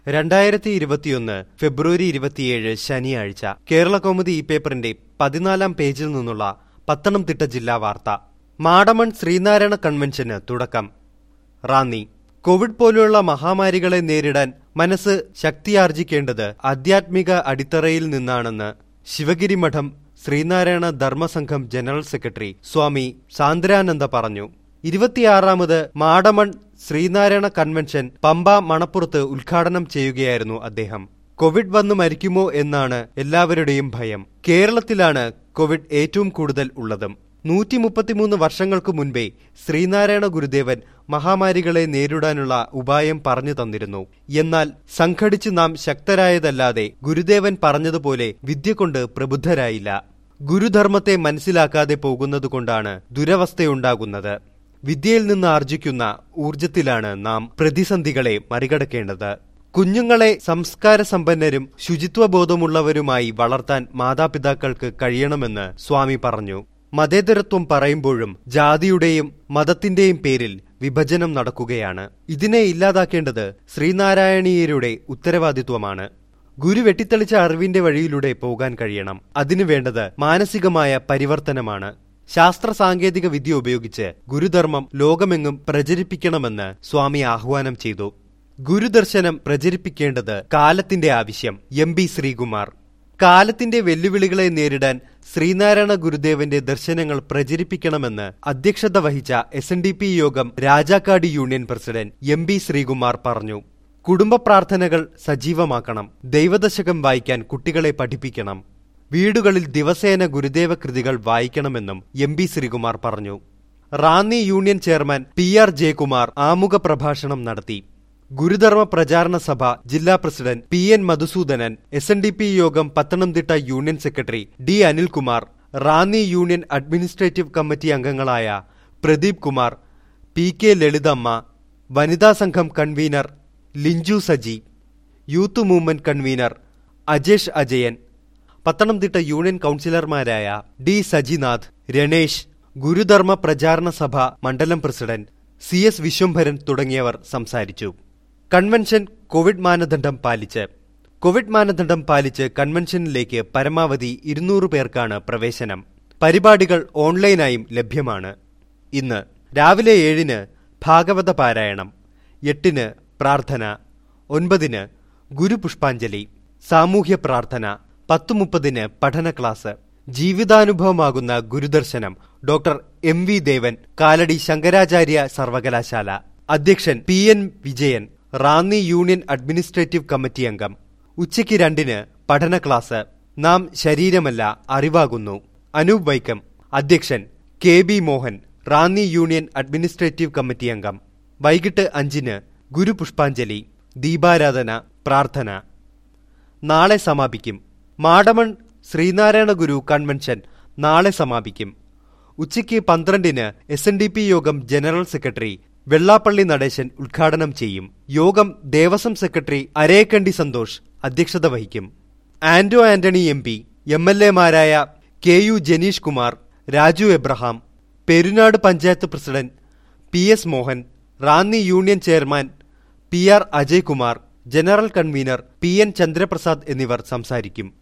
രണ്ടായിരത്തി ഇരുപത്തിയൊന്ന് ഫെബ്രുവരി ഇരുപത്തിയേഴ് ശനിയാഴ്ച കേരള കൗമുദി ഈ പേപ്പറിന്റെ പതിനാലാം പേജിൽ നിന്നുള്ള പത്തനംതിട്ട ജില്ലാ വാർത്ത മാടമൺ ശ്രീനാരായണ കൺവെൻഷന് തുടക്കം റാന്നി കോവിഡ് പോലെയുള്ള മഹാമാരികളെ നേരിടാൻ മനസ്സ് ശക്തിയാർജിക്കേണ്ടത് ആധ്യാത്മിക അടിത്തറയിൽ നിന്നാണെന്ന് ശിവഗിരി മഠം ശ്രീനാരായണ ധർമ്മസംഘം ജനറൽ സെക്രട്ടറി സ്വാമി സാന്ദ്രാനന്ദ പറഞ്ഞു ഇരുപത്തിയാറാമത് മാടമൺ ശ്രീനാരായണ കൺവെൻഷൻ പമ്പ മണപ്പുറത്ത് ഉദ്ഘാടനം ചെയ്യുകയായിരുന്നു അദ്ദേഹം കോവിഡ് വന്നു മരിക്കുമോ എന്നാണ് എല്ലാവരുടെയും ഭയം കേരളത്തിലാണ് കോവിഡ് ഏറ്റവും കൂടുതൽ ഉള്ളതും നൂറ്റി മുപ്പത്തിമൂന്ന് വർഷങ്ങൾക്ക് മുൻപേ ശ്രീനാരായണ ഗുരുദേവൻ മഹാമാരികളെ നേരിടാനുള്ള ഉപായം പറഞ്ഞു തന്നിരുന്നു എന്നാൽ സംഘടിച്ച് നാം ശക്തരായതല്ലാതെ ഗുരുദേവൻ പറഞ്ഞതുപോലെ വിദ്യ കൊണ്ട് പ്രബുദ്ധരായില്ല ഗുരുധർമ്മത്തെ മനസ്സിലാക്കാതെ പോകുന്നതുകൊണ്ടാണ് ദുരവസ്ഥയുണ്ടാകുന്നത് വിദ്യയിൽ നിന്ന് ആർജിക്കുന്ന ഊർജത്തിലാണ് നാം പ്രതിസന്ധികളെ മറികടക്കേണ്ടത് കുഞ്ഞുങ്ങളെ സംസ്കാര സമ്പന്നരും ശുചിത്വബോധമുള്ളവരുമായി വളർത്താൻ മാതാപിതാക്കൾക്ക് കഴിയണമെന്ന് സ്വാമി പറഞ്ഞു മതേതരത്വം പറയുമ്പോഴും ജാതിയുടെയും മതത്തിന്റെയും പേരിൽ വിഭജനം നടക്കുകയാണ് ഇതിനെ ഇല്ലാതാക്കേണ്ടത് ശ്രീനാരായണീയരുടെ ഉത്തരവാദിത്വമാണ് ഗുരു വെട്ടിത്തെളിച്ച അറിവിന്റെ വഴിയിലൂടെ പോകാൻ കഴിയണം അതിനു വേണ്ടത് മാനസികമായ പരിവർത്തനമാണ് ശാസ്ത്ര സാങ്കേതിക വിദ്യ ഉപയോഗിച്ച് ഗുരുധർമ്മം ലോകമെങ്ങും പ്രചരിപ്പിക്കണമെന്ന് സ്വാമി ആഹ്വാനം ചെയ്തു ഗുരുദർശനം പ്രചരിപ്പിക്കേണ്ടത് കാലത്തിന്റെ ആവശ്യം എം ബി ശ്രീകുമാർ കാലത്തിന്റെ വെല്ലുവിളികളെ നേരിടാൻ ശ്രീനാരായണ ഗുരുദേവന്റെ ദർശനങ്ങൾ പ്രചരിപ്പിക്കണമെന്ന് അധ്യക്ഷത വഹിച്ച S N D P Yogam Rajakkad union president M B Sreekumar പറഞ്ഞു കുടുംബ പ്രാർത്ഥനകൾ സജീവമാക്കണം ദൈവദശകം വായിക്കാൻ കുട്ടികളെ പഠിപ്പിക്കണം വീടുകളിൽ ദിവസേന ഗുരുദേവ കൃതികൾ വായിക്കണമെന്നും എം ബി ശ്രീകുമാർ പറഞ്ഞു Ranni union chairman P R Jayakumar ആമുഖ പ്രഭാഷണം നടത്തി ഗുരുധർമ്മ പ്രചാരണ സഭ ജില്ലാ president P N Madhusoodanan S N D P Yogam Pathanamthitta union secretary D Anilkumar Ranni union administrative committee അംഗങ്ങളായ Pradeep Kumar P K Lalithamma Vanitha Sangham convener Linju Saji youth movement convener Ajesh Ajayan Pathanamthitta union കൌൺസിലർമാരായ ഡി സജിനാഥ് രണേഷ് ഗുരുധർമ്മ പ്രചാരണ സഭ മണ്ഡലം പ്രസിഡന്റ് സി എസ് വിശ്വംഭരൻ തുടങ്ങിയവർ സംസാരിച്ചു കൺവെൻഷൻ കോവിഡ് മാനദണ്ഡം പാലിച്ച് കോവിഡ് മാനദണ്ഡം പാലിച്ച് കൺവെൻഷനിലേക്ക് പരമാവധി ഇരുന്നൂറ് പേർക്കാണ് പ്രവേശനം പരിപാടികൾ ഓൺലൈനായും ലഭ്യമാണ് ഇന്ന് രാവിലെ ഏഴിന് ഭാഗവത പാരായണം എട്ടിന് പ്രാർത്ഥന ഒൻപതിന് ഗുരുപുഷ്പാഞ്ജലി സാമൂഹ്യ പ്രാർത്ഥന പത്തു മുപ്പതിന് പഠന ക്ലാസ് ജീവിതാനുഭവമാകുന്ന ഗുരുദർശനം doctor M V Devan Kalady Sankaracharya സർവകലാശാല അധ്യക്ഷൻ P N Vijayan Ranni union administrative committee അംഗം ഉച്ചയ്ക്ക് രണ്ടിന് പഠന ക്ലാസ് നാം ശരീരമല്ല അറിവാകുന്നു അനൂപ് വൈക്കം അധ്യക്ഷൻ K B Mohan Ranni union administrative committee അംഗം വൈകിട്ട് അഞ്ചിന് ഗുരുപുഷ്പാഞ്ജലി ദീപാരാധന പ്രാർത്ഥന നാളെ സമാപിക്കും മാടമൺ ശ്രീനാരായണ ഗുരു കൺവെൻഷൻ നാളെ സമാപിക്കും ഉച്ചയ്ക്ക് പന്ത്രണ്ടിന് S N D P Yogam general secretary Vellappally Natesan ഉദ്ഘാടനം ചെയ്യും യോഗം ദേവസ്വം സെക്രട്ടറി അരേക്കണ്ടി സന്തോഷ് അധ്യക്ഷത വഹിക്കും Anto Antony M P M L എമാരായ K U Jenish Kumar Raju Abraham Perunad panchayat president P S Mohan Ranni union chairman P R Ajaykumar general convener P N Chandraprasad എന്നിവർ സംസാരിക്കും